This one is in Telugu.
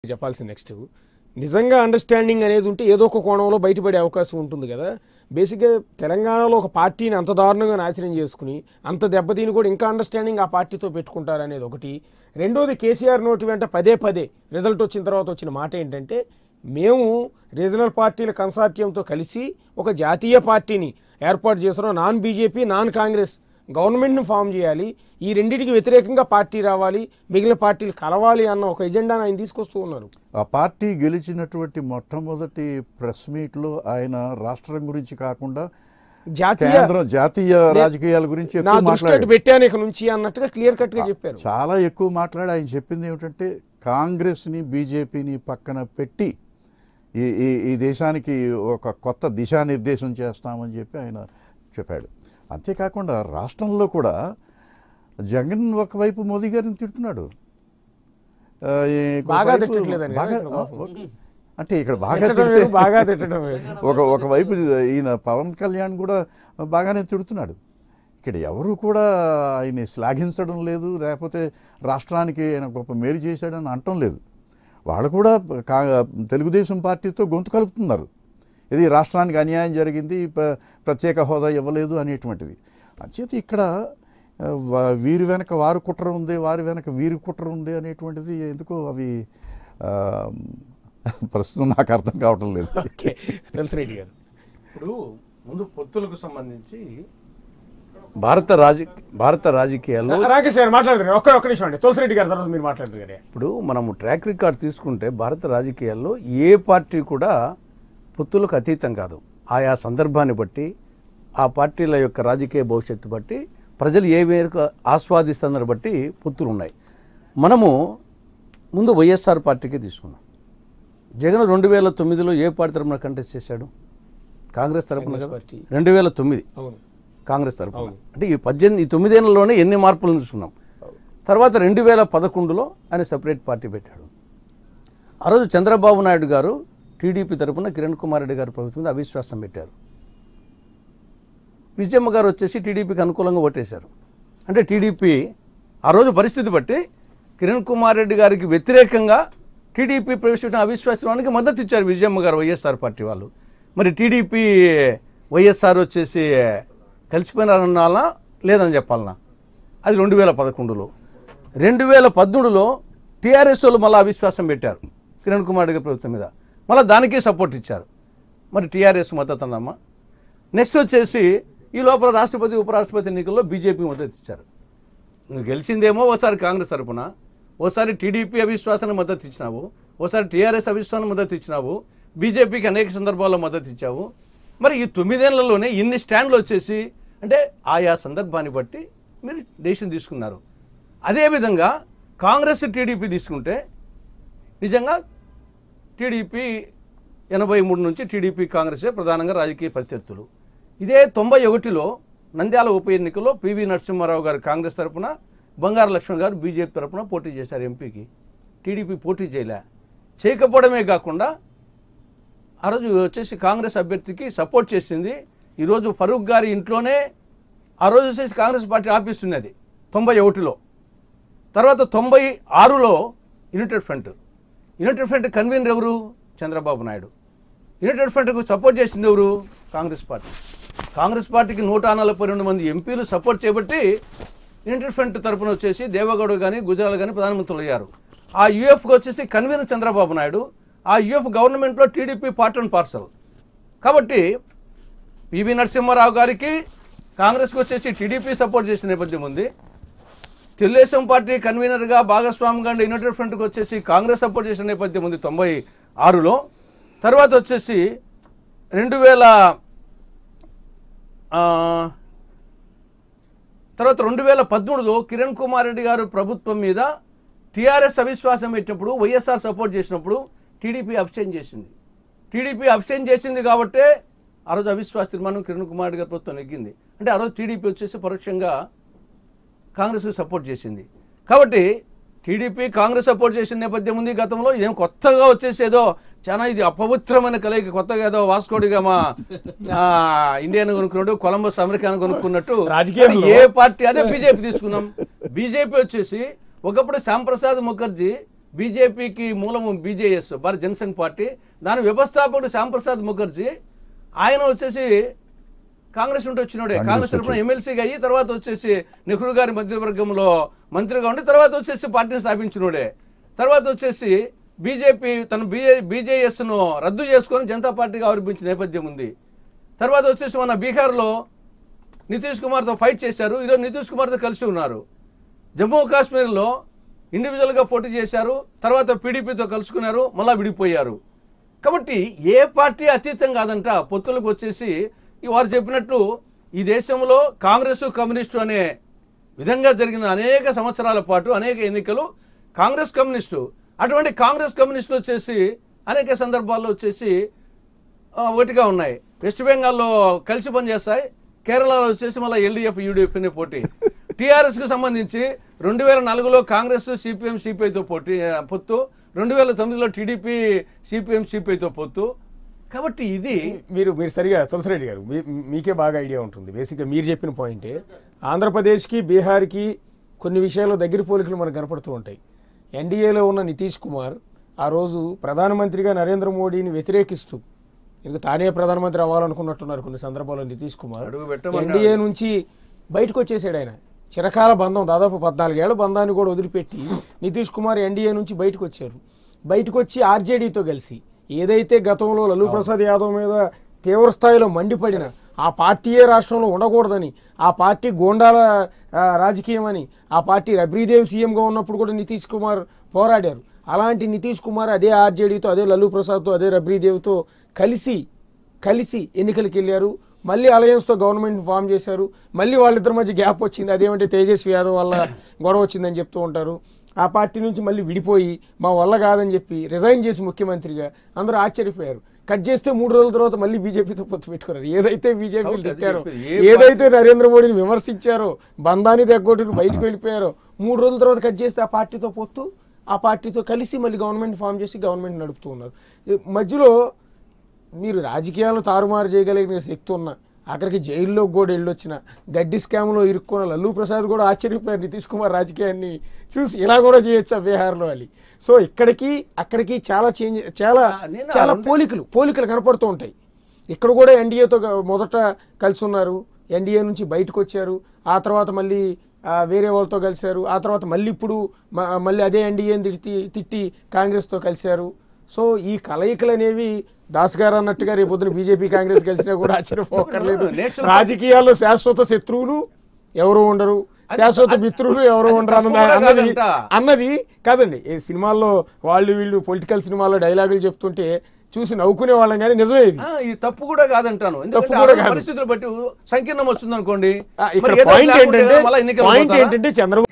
చెప్పాల్సిన నెక్స్ట్ నిజంగా అండర్స్టాండింగ్ అనేది ఉంటే ఏదో ఒక కోణంలో బయటపడే అవకాశం ఉంటుంది కదా బేసిక్గా తెలంగాణలో ఒక పార్టీని అంత దారుణంగా నాశనం చేసుకుని అంత దెబ్బతిని కూడా ఇంకా అండర్స్టాండింగ్ ఆ పార్టీతో పెట్టుకుంటారు అనేది ఒకటి రెండోది కేసీఆర్ నోటి వెంట పదే పదే రిజల్ట్ వచ్చిన తర్వాత వచ్చిన మాట ఏంటంటే మేము రీజనల్ పార్టీల కన్సార్టియంతో కలిసి ఒక జాతీయ పార్టీని ఏర్పాటు చేస్తున్నాం నాన్ బీజేపీ నాన్ కాంగ్రెస్ గవర్నమెంట్ను ఫామ్ చేయాలి ఈ రెండింటికి వ్యతిరేకంగా పార్టీ రావాలి మిగిలిన పార్టీలు కలవాలి అన్న ఒక ఎజెండాను ఆయన తీసుకొస్తూ ఉన్నారు ఆ పార్టీ గెలిచినటువంటి మొట్టమొదటి ప్రెస్ మీట్లో ఆయన రాష్ట్రం గురించి కాకుండా జాతీయ కేంద్రం జాతీయ రాజకీయాల గురించి నా ఎక్కువ దృష్టి అటు మాట్లాడాడు పెట్టాను ఇక నుంచి అన్నట్టుగా క్లియర్ కట్ గా చెప్పారు చాలా ఎక్కువ మాట్లాడి ఆయన చెప్పింది ఏమిటంటే కాంగ్రెస్ని బీజేపీని పక్కన పెట్టి ఈ ఈ ఈ దేశానికి ఒక కొత్త దిశానిర్దేశం చేస్తామని చెప్పి ఆయన చెప్పాడు అంతేకాకుండా రాష్ట్రంలో కూడా జగన్ ఒకవైపు మోదీ గారిని తిడుతున్నాడు ఆ, ఈ బాగా ఒకవైపు తిట్టట్లేదని కదా బాగా ఇక్కడ ఆ, పాపం. ఓకే. అంటే ఇక్కడ బాగా తిట్టడం తిడితే వేరు, బాగా తిట్టడం వేరు. ఒక ఒకవైపు ఈయన పవన్ కళ్యాణ్ కూడా బాగానే తిడుతున్నాడు ఇక్కడ ఎవరు కూడా ఆయన్ని శ్లాఘించడం లేదు లేకపోతే రాష్ట్రానికి ఆయన గొప్ప మేలు చేశాడని అంటం లేదు వాళ్ళు కూడా కా తెలుగుదేశం పార్టీతో గొంతు కలుపుతున్నారు ఇది రాష్ట్రానికి అన్యాయం జరిగింది ప- ప్రత్యేక హోదా ఇవ్వలేదు అనేటువంటిది అంచేత ఇక్కడ ఆ, వా- వీరి వెనక వారు కుట్ర ఉంది వారి వెనక వీరి కుట్ర ఉంది అనేటువంటిది ఎందుకో అవి ఆ, ప్రస్తుతం నాకు అర్థం కావటం లేదు ఓకే తెలుసు రెడ్డి గారు ఇప్పుడు ముందు పొత్తులకు సంబంధించి భారత రాజ భారత రాజకీయాల్లో రాకేష్ గారు మాట్లాడుతున్నారు ఒక్క ఒక్క నిమిషం అండి తులసి రెడ్డి గారు తర్వాత మీరు మాట్లాడుతున్నారు గారే. ఇప్పుడు మనము ట్రాక్ రికార్డ్ తీసుకుంటే భారత రాజకీయాల్లో ఏ పార్టీ కూడా పొత్తులకు అతీతం కాదు ఆయా సందర్భాన్ని బట్టి ఆ పార్టీల యొక్క రాజకీయ భవిష్యత్తు బట్టి ప్రజలు ఏ మేరకు ఆస్వాదిస్తున్నారు బట్టి పొత్తులు ఉన్నాయి మనము ముందు వైఎస్ఆర్ పార్టీకి తీసుకున్నాం జగన్ రెండు వేల తొమ్మిదిలో ఏ పార్టీ తరపున కంటెస్ట్ చేశాడు కాంగ్రెస్ తరపున కాంగ్రెస్ కదా పార్టీ. రెండు వేల తొమ్మిది అవును కాంగ్రెస్ తరఫున అంటే ఈ పద్దెనిమిది ఈ తొమ్మిదేళ్లలోనే ఎన్ని మార్పులు చూసుకున్నాం తర్వాత రెండు వేల పదకొండులో ఆయన సపరేట్ పార్టీ పెట్టాడు ఆ రోజు చంద్రబాబు నాయుడు గారు టీడీపీ తరపున కిరణ్ కుమార్ రెడ్డి గారి ప్రభుత్వం మీద అవిశ్వాసం పెట్టారు విజయమ్మ గారు వచ్చేసి టీడీపీకి అనుకూలంగా ఓటేశారు అంటే టీడీపీ ఆ రోజు పరిస్థితి బట్టి కిరణ్ కుమార్ రెడ్డి గారికి వ్యతిరేకంగా టీడీపీ ప్రవేశపెట్టిన అవిశ్వాసానికి మద్దతు ఇచ్చారు విజయమ్మ గారు వైఎస్ఆర్ పార్టీ వాళ్ళు మరి టీడీపీ వైఎస్ఆర్ వచ్చేసి కలిసిపోయినారన్నాలా లేదని చెప్పాలనా అది రెండు వేల పదకొండులో రెండు వేల పద్మూడులో టీఆర్ఎస్ వాళ్ళు మళ్ళీ అవిశ్వాసం పెట్టారు కిరణ్ కుమార్ రెడ్డి గారి ప్రభుత్వం మీద మళ్ళీ దానికి సపోర్ట్ ఇచ్చారు మరి టీఆర్ఎస్ మద్దతు అన్నమ్మా నెక్స్ట్ వచ్చేసి ఈ లోపల రాష్ట్రపతి ఉపరాష్ట్రపతి ఎన్నికల్లో బీజేపీ మద్దతు ఇచ్చారు నువ్వు గెలిచిందేమో ఓసారి కాంగ్రెస్ తరపున ఓసారి టీడీపీ అవిశ్వాసానికి మద్దతు ఇచ్చినావు ఓసారి టీఆర్ఎస్ అవిశ్వాసానికి మద్దతు ఇచ్చినావు బీజేపీకి అనేక సందర్భాల్లో మద్దతు ఇచ్చావు మరి ఈ తొమ్మిదేళ్లలోనే ఇన్ని స్టాండ్లు వచ్చేసి అంటే ఆయా సందర్భాన్ని బట్టి మీరు డెసిషన్ తీసుకున్నారు అదేవిధంగా కాంగ్రెస్ టీడీపీ తీసుకుంటే నిజంగా టీడీపీ ఎనభై మూడు నుంచి టీడీపీ కాంగ్రెసే ప్రధానంగా రాజకీయ ప్రత్యర్థులు ఇదే తొంభై ఒకటిలో నంద్యాల ఉప ఎన్నికల్లో పివి నరసింహారావు గారు కాంగ్రెస్ తరపున బంగారు లక్ష్మణ్ గారు బీజేపీ తరపున పోటీ చేశారు ఎంపీకి టీడీపీ పోటీ చేయలే చేయకపోవడమే కాకుండా ఆ రోజు వచ్చేసి కాంగ్రెస్ అభ్యర్థికి సపోర్ట్ చేసింది ఈరోజు ఫరూక్ గారి ఇంట్లోనే ఆ రోజు వచ్చేసి కాంగ్రెస్ పార్టీ ఆఫీస్ ఉన్నది తొంభై ఒకటిలో తర్వాత తొంభై ఆరులో united front united front convener ఎవరు చంద్రబాబు నాయుడు యునైటెడ్ ఫ్రంట్కు సపోర్ట్ చేసింది ఎవరు కాంగ్రెస్ పార్టీ కాంగ్రెస్ పార్టీకి నూట నలభై రెండు మంది ఎంపీలు సపోర్ట్ చేయబట్టి యునైటెడ్ ఫ్రంట్ తరపున వచ్చేసి దేవగౌడ కానీ గుజరాల్ కానీ ప్రధానమంత్రులు అయ్యారు ఆ యూఎఫ్కి వచ్చేసి కన్వీనర్ చంద్రబాబు నాయుడు ఆ యూఎఫ్ గవర్నమెంట్లో టీడీపీ పార్ట్ అండ్ పార్సల్ కాబట్టి పివి నరసింహారావు గారికి కాంగ్రెస్కి వచ్చేసి టీడీపీ సపోర్ట్ చేసిన నేపథ్యం ఉంది తెలుగుదేశం పార్టీ కన్వీనర్గా భాగస్వామిగా ఉండే యునైటెడ్ ఫ్రంట్కి వచ్చేసి కాంగ్రెస్ సపోర్ట్ చేసిన నేపథ్యం ఉంది తొంభై ఆరులో తర్వాత వచ్చేసి రెండు వేల ఆ, తర్వాత రెండు వేల పదమూడులో కిరణ్ కుమార్ రెడ్డి గారు ప్రభుత్వం మీద టీఆర్ఎస్ అవిశ్వాసం పెట్టినప్పుడు వైఎస్ఆర్ సపోర్ట్ చేసినప్పుడు టీడీపీ అబ్స్టైన్ చేసింది టీడీపీ అబ్స్టైన్ చేసింది కాబట్టే ఆ రోజు అవిశ్వాస తీర్మానం కిరణ్ కుమార్ రెడ్డి గారి ప్రభుత్వం నెగ్గింది అంటే ఆ రోజు టీడీపీ వచ్చేసి పరోక్షంగా కాంగ్రెస్కి సపోర్ట్ చేసింది కాబట్టి టీడీపీ కాంగ్రెస్ సపోర్ట్ చేసిన నేపథ్యం ఉంది గతంలో ఇదేం కొత్తగా వచ్చేసి ఏదో చాలా ఇది అపవిత్రమైన కలయిక కొత్తగా ఏదో వాస్కోడిగా మా ఆ, ఇండియాను కొనుక్కున్నట్టు కొలంబస్ అమెరికాను కొనుక్కున్నట్టు రాజకీయంలో- ఏ పార్టీ అదే బీజేపీ తీసుకున్నాం బీజేపీ వచ్చేసి ఒకప్పుడు శ్యాంప్రసాద్ ముఖర్జీ బీజేపీకి మూలము బీజేఎస్ భారత జనసంఘ్ పార్టీ దాని వ్యవస్థాపకుడు శ్యాంప్రసాద్ ముఖర్జీ ఆయన వచ్చేసి కాంగ్రెస్ నుండి వచ్చినోడే కాంగ్రెస్ కాంగ్రెస్ తరఫున వచ్చి. ఎమ్మెల్సీగా అయ్యి తర్వాత వచ్చేసి నెహ్రూ గారి మంత్రివర్గంలో మంత్రిగా ఉండి తర్వాత వచ్చేసి పార్టీని స్థాపించినోడే తర్వాత వచ్చేసి బీజేపీ తన బీజే బీజేఎస్ను రద్దు చేసుకొని జనతా పార్టీగా ఆవిర్భించిన నేపథ్యం ఉంది తర్వాత వచ్చేసి మన బీహార్లో నితీష్ కుమార్తో ఫైట్ చేశారు ఈరోజు నితీష్ కుమార్తో కలిసి ఉన్నారు జమ్మూ కాశ్మీర్లో ఇండివిజువల్గా పోటీ చేశారు తర్వాత పీడీపీతో కలుసుకున్నారు మళ్ళా విడిపోయారు కాబట్టి ఏ పార్టీ అతీతం కాదంట పొత్తులకు వచ్చేసి ఈ వారు చెప్పినట్టు ఈ దేశంలో కాంగ్రెస్ కమ్యూనిస్టు అనే విధంగా జరిగిన అనేక సంవత్సరాల పాటు అనేక ఎన్నికలు కాంగ్రెస్ కమ్యూనిస్టు అటువంటి కాంగ్రెస్ కమ్యూనిస్టులు వచ్చేసి అనేక సందర్భాల్లో వచ్చేసి ఆ, ఒకటిగా ఉన్నాయి వెస్ట్ బెంగాల్లో కలిసి పనిచేస్తాయి కేరళలో వచ్చేసి మళ్ళీ ఎల్డీఎఫ్ యూడీఎఫ్ అనే పోటీ టీఆర్ఎస్ కు సంబంధించి రెండు వేల నాలుగులో కాంగ్రెస్ సిపిఎం సిపిఐతో పోటీ ఆ, పొత్తు రెండు వేల తొమ్మిదిలో టీడీపీ సిపిఎం సిపిఐతో పొత్తు కాబట్టి ఇది మీరు మీరు సరిగా తులసిరెడ్డి గారు మీ- మీకే బాగా ఐడియా ఉంటుంది బేసిక్గా మీరు చెప్పిన పాయింటే ఆంధ్రప్రదేశ్కి బీహార్కి కొన్ని విషయాల్లో దగ్గర పోలికలు మనకు కనపడుతూ ఉంటాయి ఎన్డీఏలో ఉన్న నితీష్ కుమార్ ఆ రోజు ప్రధానమంత్రిగా నరేంద్ర మోడీని వ్యతిరేకిస్తూ ఇంక తానే ప్రధానమంత్రి అవ్వాలనుకున్నట్టున్నారు కొన్ని సందర్భాల్లో నితీష్ కుమార్ అడుగు పెట్టమన్నాడు. ఎన్డీఏ నుంచి బయటకు వచ్చేసాడు ఆయన చిరకాల బంధం దాదాపు పద్నాలుగేళ్ల బంధాన్ని కూడా వదిలిపెట్టి నితీష్ కుమార్ ఎన్డీఏ నుంచి బయటకు వచ్చారు బయటకు వచ్చి ఆర్జేడీతో కలిసి ఏదైతే గతంలో లలూ ప్రసాద్ యాదవ్ మీద తీవ్ర స్థాయిలో మండిపడిన ఆ పార్టీయే రాష్ట్రంలో ఉండకూడదని ఆ పార్టీ గోండాల ఆ, రాజకీయం అని ఆ పార్టీ రబ్రీదేవ్ సీఎంగా ఉన్నప్పుడు కూడా నితీష్ కుమార్ పోరాడారు అలాంటి నితీష్ కుమార్ అదే ఆర్జేడీతో అదే లలూ ప్రసాద్తో అదే రబ్రీదేవ్తో కలిసి కలిసి ఎన్నికలకు వెళ్ళారు మళ్ళీ అలయన్స్తో గవర్నమెంట్ ఫామ్ చేశారు మళ్ళీ వాళ్ళిద్దరి మధ్య గ్యాప్ వచ్చింది అదేమంటే తేజస్వి యాదవ్ వల్ల గొడవ వచ్చిందని చెప్తూ ఉంటారు ఆ పార్టీ నుంచి మళ్ళీ విడిపోయి మా వల్ల కాదని చెప్పి రిజైన్ చేసి ముఖ్యమంత్రిగా అందరూ ఆశ్చర్యపోయారు కట్ చేస్తే మూడు రోజుల తర్వాత మళ్ళీ బీజేపీతో పొత్తు పెట్టుకున్నారు ఏదైతే బీజేపీ అవును, అది తిట్టారో చెప్పేది. ఏ ఏదైతే నరేంద్ర మోడీని విమర్శించారో బంధాన్ని తగ్గొట్టుకు బయటకు వెళ్ళిపోయారో మూడు రోజుల తర్వాత కట్ చేస్తే ఆ పార్టీతో పొత్తు ఆ పార్టీతో కలిసి మళ్ళీ గవర్నమెంట్ ఫామ్ చేసి గవర్నమెంట్ నడుపుతూ ఉన్నారు ఈ మధ్యలో మీరు రాజకీయాలను తారుమారు చేయగలిగిన శక్తి ఉన్న అక్కడికి జైల్లో కూడా వెళ్ళొచ్చిన గడ్డి స్కామ్లో ఇరుక్కున్న లల్లూ ప్రసాద్ కూడా ఆశ్చర్యపోయారు నితీష్ కుమార్ రాజకీయాన్ని చూసి ఇలా కూడా చేయొచ్చా బీహార్లో అని సో ఇక్కడికి అక్కడికి చాలా చేంజ్ చాలా ఆ, నేను చాలా రెండు- పోలికలు పోలికలు కనపడుతూ ఉంటాయి ఇక్కడ కూడా ఎన్డీఏతో మొదట కలిసి ఉన్నారు ఎన్డీఏ నుంచి బయటకు వచ్చారు ఆ తర్వాత మళ్ళీ ఆ, వేరే వాళ్ళతో కలిశారు ఆ తర్వాత మళ్ళీ ఇప్పుడు మ- మళ్ళీ అదే ఎన్డీఏని తిట్టి తిట్టి కాంగ్రెస్తో కలిశారు సో ఈ కలయికలు అనేవి దాస్ గారు అన్నట్టుగా రేపు పొద్దున బీజేపీ కాంగ్రెస్ కలిసినా కూడా ఆశ్చర్యపోకర్లేదు నేషనల్ రాజకీయాల్లో శాశ్వత శత్రువులు ఎవరు ఉండరు శాశ్వత మిత్రులు ఎవరు అది ఉండరు అన్నది తప్పు కూడా అన్నది కాదంట. అన్నది కాదండి ఈ సినిమాల్లో వాళ్ళు వీళ్ళు పొలిటికల్ సినిమాల్లో డైలాగులు చెప్తుంటే చూసి నవ్వుకునే వాళ్ళం కానీ నిజమే ఇది ఆ, ఇది తప్పు కూడా కాదంటాను ఎందుకంటే కూడా ఆ రోజు కాదు. పరిస్థితులు బట్టి సంకీర్ణం వస్తుంది అనుకోండి ఆ, ఇక్కడ పాయింట్ ఏంటంటే పాయింట్ ఏంటంటే చంద్రబాబు